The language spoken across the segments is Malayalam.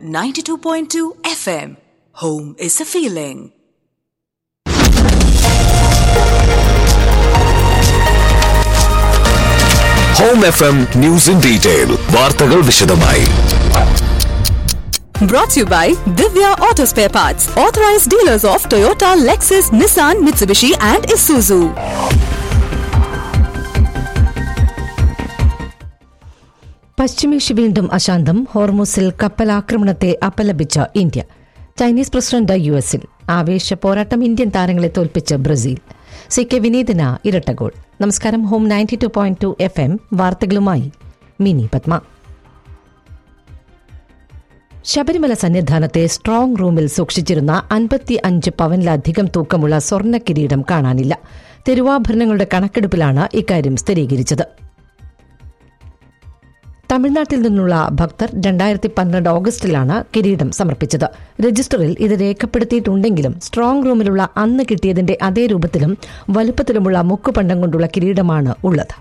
92.2 FM. Home is a feeling. Home F M news in detail വാർത്തകൾ വിശദമായി Brought to you by Divya Auto Spare Parts, authorized dealers of Toyota, Lexus, Nissan, Mitsubishi, and Isuzu. പശ്ചിമേഷ്യ വീണ്ടും അശാന്തം ഹോർമുസിൽ കപ്പലാക്രമണത്തെ അപലപിച്ച ഇന്ത്യ ചൈനീസ് പ്രസിഡന്റ് യു എസിൽ ആവേശ പോരാട്ടം ഇന്ത്യൻ താരങ്ങളെ തോൽപ്പിച്ച് ബ്രസീൽ സി കെ വിനീതന ഇരട്ട ഗോൾ നമസ്കാരം home ninety two point two F M വാർത്തകളുമായി മിനി പത്മ ശബരിമല സന്നിധാനത്തെ സ്ട്രോങ് റൂമിൽ സൂക്ഷിച്ചിരുന്ന അൻപത്തി അഞ്ച് പവനിലധികം തൂക്കമുള്ള സ്വർണ്ണ കിരീടം കാണാനില്ല തിരുവാഭരണങ്ങളുടെ കണക്കെടുപ്പിലാണ് ഇക്കാര്യം സ്ഥിരീകരിച്ചത് തമിഴ്നാട്ടിൽ നിന്നുള്ള ഭക്തർ രണ്ടായിരത്തി പന്ത്രണ്ട് ഓഗസ്റ്റിലാണ് കിരീടം സമർപ്പിച്ചത് രജിസ്റ്ററിൽ ഇത് രേഖപ്പെടുത്തിയിട്ടുണ്ടെങ്കിലും സ്ട്രോങ് റൂമിലുള്ള അന്ന് കിട്ടിയതിന്റെ അതേ രൂപത്തിലും വലുപ്പത്തിലുമുള്ള മുക്കുപണ്ടം കൊണ്ടുള്ള കിരീടമാണ് ഉള്ളത്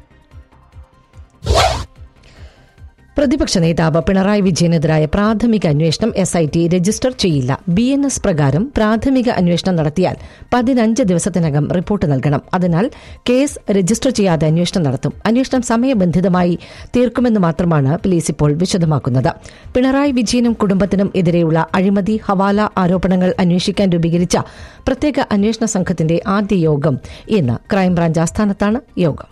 പ്രതിപക്ഷ നേതാവ് പിണറായി വിജയനെതിരായ പ്രാഥമിക അന്വേഷണം എസ് ഐ ടി രജിസ്റ്റർ ചെയ്യില്ല ബി എൻ എസ് പ്രകാരം പ്രാഥമിക അന്വേഷണം നടത്തിയാൽ പതിനഞ്ച് ദിവസത്തിനകം റിപ്പോർട്ട് നൽകണം അതിനാൽ കേസ് രജിസ്റ്റർ ചെയ്യാതെ അന്വേഷണം നടത്തും അന്വേഷണം സമയബന്ധിതമായി തീർക്കുമെന്ന് മാത്രമാണ് പോലീസ് ഇപ്പോൾ വിശദമാക്കുന്നത് പിണറായി വിജയനും കുടുംബത്തിനും എതിരെയുള്ള അഴിമതി ഹവാല ആരോപണങ്ങൾ അന്വേഷിക്കാൻ രൂപീകരിച്ച പ്രത്യേക അന്വേഷണ സംഘത്തിന്റെ ആദ്യ യോഗം ഇന്ന് ക്രൈംബ്രാഞ്ച് ആസ്ഥാനത്താണ് യോഗം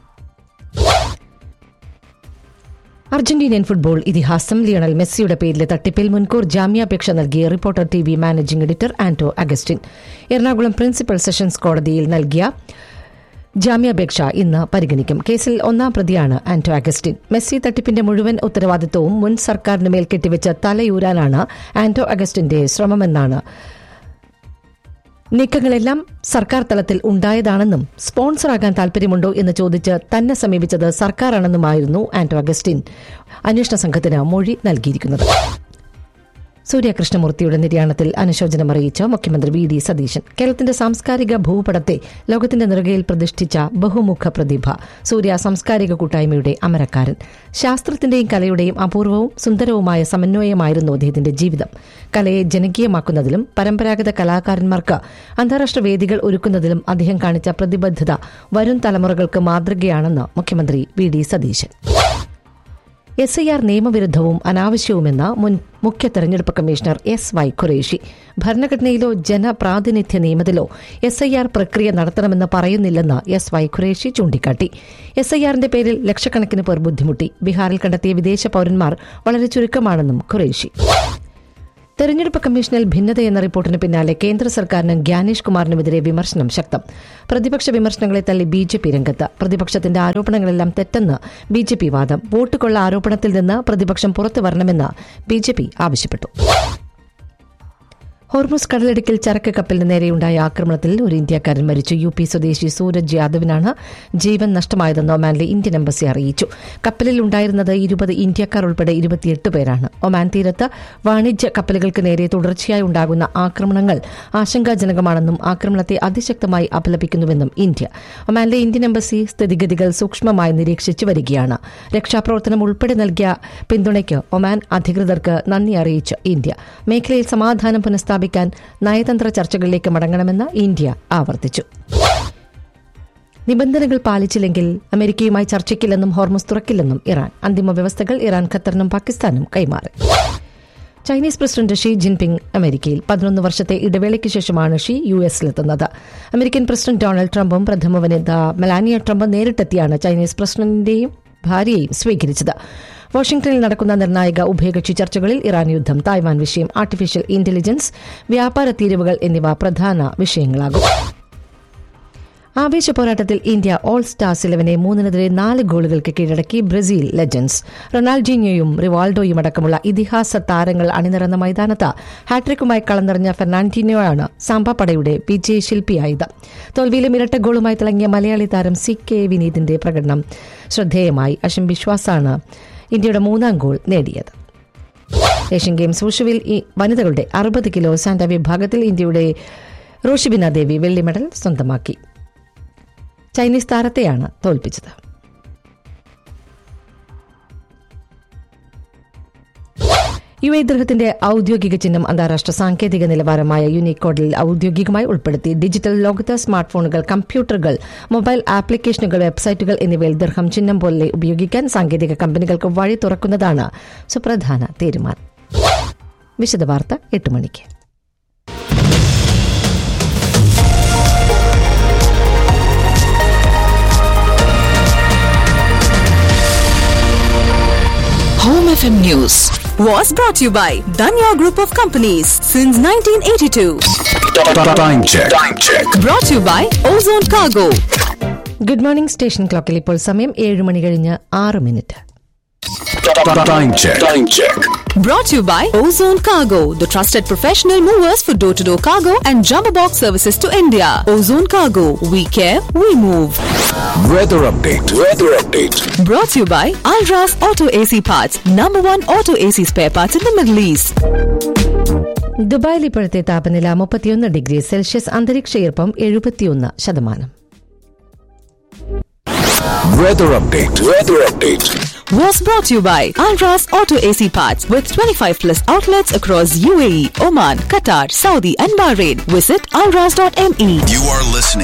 അർജന്റീനിയൻ ഫുട്ബോൾ ഇതിഹാസം ലിയണൽ മെസ്സിയുടെ പേരിലെ തട്ടിപ്പിൽ മുൻകൂർ ജാമ്യാപേക്ഷ നൽകിയ reporter T V managing editor Anto Augustine Ernakulam principal sessions കോടതിയിൽ നൽകിയ ജാമ്യാപേക്ഷ ഇന്ന് പരിഗണിക്കും കേസിൽ ഒന്നാം പ്രതിയാണ് ആന്റോ അഗസ്റ്റിൻ മെസ്സി തട്ടിപ്പിന്റെ മുഴുവൻ ഉത്തരവാദിത്വവും മുൻ സർക്കാരിന് മേൽ കെട്ടിവെച്ച് തലയൂരാനാണ് ആന്റോ അഗസ്റ്റിന്റെ ശ്രമമെന്നാണ് നീക്കങ്ങളെല്ലാം സർക്കാർ തലത്തിൽ ഉണ്ടായതാണെന്നും സ്പോൺസറാകാൻ താൽപര്യമുണ്ടോ എന്ന് ചോദിച്ച് തന്നെ സമീപിച്ചത് സർക്കാരാണെന്നുമായിരുന്നു ആന്റോ അഗസ്റ്റിൻ അന്വേഷണ സംഘത്തിന് മൊഴി നൽകിയിരിക്കുന്നത് സൂര്യ കൃഷ്ണമൂർത്തിയുടെ നിര്യാണത്തിൽ അനുശോചനം അറിയിച്ച മുഖ്യമന്ത്രി വി ഡി സതീശൻ കേരളത്തിന്റെ സാംസ്കാരിക ഭൂപടത്തെ ലോകത്തിന്റെ നെറുകയിൽ പ്രതിഷ്ഠിച്ച ബഹുമുഖ പ്രതിഭ സൂര്യ സാംസ്കാരിക കൂട്ടായ്മയുടെ അമരക്കാരൻ ശാസ്ത്രത്തിന്റെയും കലയുടെയും അപൂർവവും സുന്ദരവുമായ സമന്വയമായിരുന്നു അദ്ദേഹത്തിന്റെ ജീവിതം കലയെ ജനകീയമാക്കുന്നതിലും പരമ്പരാഗത കലാകാരന്മാർക്ക് അന്താരാഷ്ട്ര വേദികൾ ഒരുക്കുന്നതിലും അദ്ദേഹം കാണിച്ച പ്രതിബദ്ധത വരും തലമുറകൾക്ക് മാതൃകയാണെന്ന് മുഖ്യമന്ത്രി V D Satheesan S I R നിയമവിരുദ്ധവും അനാവശ്യവുമെന്ന് മുൻ മുഖ്യ തെരഞ്ഞെടുപ്പ് കമ്മീഷണർ എസ് വൈ ഖുറേഷി ഭരണഘടനയിലോ ജനപ്രാതിനിധ്യ നിയമത്തിലോ എസ് ഐ ആർ പ്രക്രിയ നടത്തണമെന്ന് പറയുന്നില്ലെന്ന് എസ് വൈ ഖുറേഷി ചൂണ്ടിക്കാട്ടി എസ് ഐ ആറിന്റെ പേരിൽ ലക്ഷക്കണക്കിന് പേർ ബുദ്ധിമുട്ടി ബീഹാറിൽ കണ്ടെത്തിയ വിദേശ പൌരന്മാർ വളരെ ചുരുക്കമാണെന്നും ഖുറേഷി തെരഞ്ഞെടുപ്പ് കമ്മീഷനിൽ ഭിന്നതയെന്ന റിപ്പോർട്ടിന് പിന്നാലെ കേന്ദ്ര സർക്കാരിനും ഗ്യാനേഷ് കുമാറിനുമെതിരെ വിമർശനം ശക്തം പ്രതിപക്ഷ വിമർശനങ്ങളെ തള്ളി ബി ജെ പി രംഗത്ത് പ്രതിപക്ഷത്തിന്റെ ആരോപണങ്ങളെല്ലാം തെറ്റെന്ന് ബി ജെ പി വാദം വോട്ട് കൊള്ള ആരോപണത്തിൽ നിന്ന് പ്രതിപക്ഷം പുറത്തു വരണമെന്ന് ബി ജെ പി ആവശ്യപ്പെട്ടു ഹോർമുസ് കടലിടുക്കിൽ ചരക്ക് കപ്പലിന് നേരെയുണ്ടായ ആക്രമണത്തിൽ ഒരു ഇന്ത്യക്കാരൻ മരിച്ചു യു പി സ്വദേശി സൂരജ് യാദവിനാണ് ജീവൻ നഷ്ടമായതെന്ന് ഒമാനിലെ ഇന്ത്യൻ എംബസി അറിയിച്ചു കപ്പലിൽ ഉണ്ടായിരുന്നത് ഇരുപത് ഇന്ത്യക്കാർ ഉൾപ്പെടെ ഇരുപത്തിയെട്ട് പേരാണ് ഒമാൻ തീരത്ത് വാണിജ്യ കപ്പലുകൾക്ക് നേരെ തുടർച്ചയായി ഉണ്ടാകുന്ന ആക്രമണങ്ങൾ ആശങ്കാജനകമാണെന്നും ആക്രമണത്തെ അതിശക്തമായി അപലപിക്കുന്നുവെന്നും ഇന്ത്യ ഒമാനിലെ ഇന്ത്യൻ എംബസി സ്ഥിതിഗതികൾ സൂക്ഷ്മമായി നിരീക്ഷിച്ചു വരികയാണ് രക്ഷാപ്രവർത്തനം ഉൾപ്പെടെ നൽകിയ പിന്തുണയ്ക്ക് ഒമാൻ അധികൃതർക്ക് നന്ദി അറിയിച്ച് ഇന്ത്യ മേഖലയിൽ സമാധാനം പുനഃസ്ഥാപിക്കാൻ നയതന്ത്ര ചർച്ചകളിലേക്ക് മടങ്ങണമെന്ന് ഇന്ത്യ ആവർത്തിച്ചു നിബന്ധനകൾ പാലിച്ചില്ലെങ്കിൽ അമേരിക്കയുമായി ചർച്ചയ്ക്കില്ലെന്നും ഹോർമസ് തുറക്കില്ലെന്നും ഇറാൻ അന്തിമ വ്യവസ്ഥകൾ ഇറാൻ ഖത്തറിനും പാകിസ്ഥാനും കൈമാറി ചൈനീസ് പ്രസിഡന്റ് ഷീ ജിൻപിങ് അമേരിക്കയിൽ പതിനൊന്ന് വർഷത്തെ ഇടവേളയ്ക്ക് ശേഷമാണ് ഷീ യു എസിലെത്തുന്നത് അമേരിക്കൻ പ്രസിഡന്റ് ഡൊണാൾഡ് ട്രംപും പ്രഥമ വനിത മെലാനിയ ട്രംപ് നേരിട്ടെത്തിയാണ് ചൈനീസ് പ്രസിഡന്റിന്റെയും ഭാര്യയെയും സ്വീകരിച്ചത് വാഷിംഗ്ടണിൽ നടക്കുന്ന നിർണായക ഉഭയകക്ഷി ചർച്ചകളിൽ ഇറാൻ യുദ്ധം തായ്വാൻ വിഷയം ആർട്ടിഫിഷ്യൽ ഇന്റലിജൻസ് വ്യാപാര തീരുവകൾ എന്നിവ പ്രധാന വിഷയങ്ങളാകും ആവേശ പോരാട്ടത്തിൽ ഇന്ത്യ ഓൾ സ്റ്റാർസ് ഇലവനെ മൂന്നിനെതിരെ നാല് ഗോളുകൾക്ക് കീഴടക്കി ബ്രസീൽ ലെജൻഡ്സ് റൊണാൾഡീനിയോയും റിവാൾഡോയും അടക്കമുള്ള ഇതിഹാസ താരങ്ങൾ അണിനിരന്ന മൈതാനത്ത് ഹാട്രിക്കുമായി കളന്നിറഞ്ഞ ഫെർണാൻഡിനോയാണ് സാമ്പ പടയുടെ വിജയശില്പിയായത് തോൽവിയിലും ഇരട്ട ഗോളുമായി തിളങ്ങിയ മലയാളി താരം സി കെ വിനീതിന്റെ പ്രകടനം ശ്രദ്ധേയമായി അഷം വിശ്വാസാണ് ഇന്ത്യയുടെ മൂന്നാം ഗോൾ നേടിയത് ഏഷ്യൻ ഗെയിംസ് വുഷുവിൽ ഈ വനിതകളുടെ അറുപത് കിലോ സാന്റ വിഭാഗത്തിൽ ഇന്ത്യയുടെ റോഷിബിന ദേവി വെള്ളി മെഡൽ സ്വന്തമാക്കി ചൈനീസ് താരത്തെയാണ് തോൽപ്പിച്ചത് യു എ ദൃഹത്തിന്റെ ഔദ്യോഗിക ചിഹ്നം അന്താരാഷ്ട്ര സാങ്കേതിക നിലവാരമായ യൂണിക്കോഡിൽ ഔദ്യോഗികമായി ഉൾപ്പെടുത്തി ഡിജിറ്റൽ ലോകത്ത് സ്മാർട്ട് ഫോണുകൾ കമ്പ്യൂട്ടറുകൾ മൊബൈൽ ആപ്ലിക്കേഷനുകൾ വെബ്സൈറ്റുകൾ എന്നിവയിൽ ദർഹം ചിഹ്നം പോലെ ഉപയോഗിക്കാൻ സാങ്കേതിക കമ്പനികൾക്ക് വഴി തുറക്കുന്നതാണ് സുപ്രധാന തീരുമാനം വിശദവാർത്ത എട്ട് മണിക്ക് Home FM News was brought to you by Danya Group of Companies since 1982. Time check. Time check. Brought to you by Ozone Cargo. Good morning station ക്ലോക്കിൽ ഇപ്പോൾ സമയം ഏഴ് മണി കഴിഞ്ഞ് ആറ് minute Time check. Time check. Brought to you by Ozone Cargo, the trusted professional movers for door to door cargo and jumbo box services to India. Ozone Cargo, we care, we move. Weather update. Weather update. Brought to you by Alras Auto AC Parts, number one auto AC spare parts in the Middle East. ദുബായിൽ ഇപ്പോഴത്തെ താപനില മുപ്പത്തിയൊന്ന് ഡിഗ്രി സെൽഷ്യസ് അന്തരീക്ഷ ഈർപ്പം എഴുപത്തിയൊന്ന് ശതമാനം Weather update. Weather update. Was brought to you by Alras Auto AC Parts with 25 plus outlets across UAE, Oman, Qatar, Saudi, and Bahrain. Visit alras.me. You are listening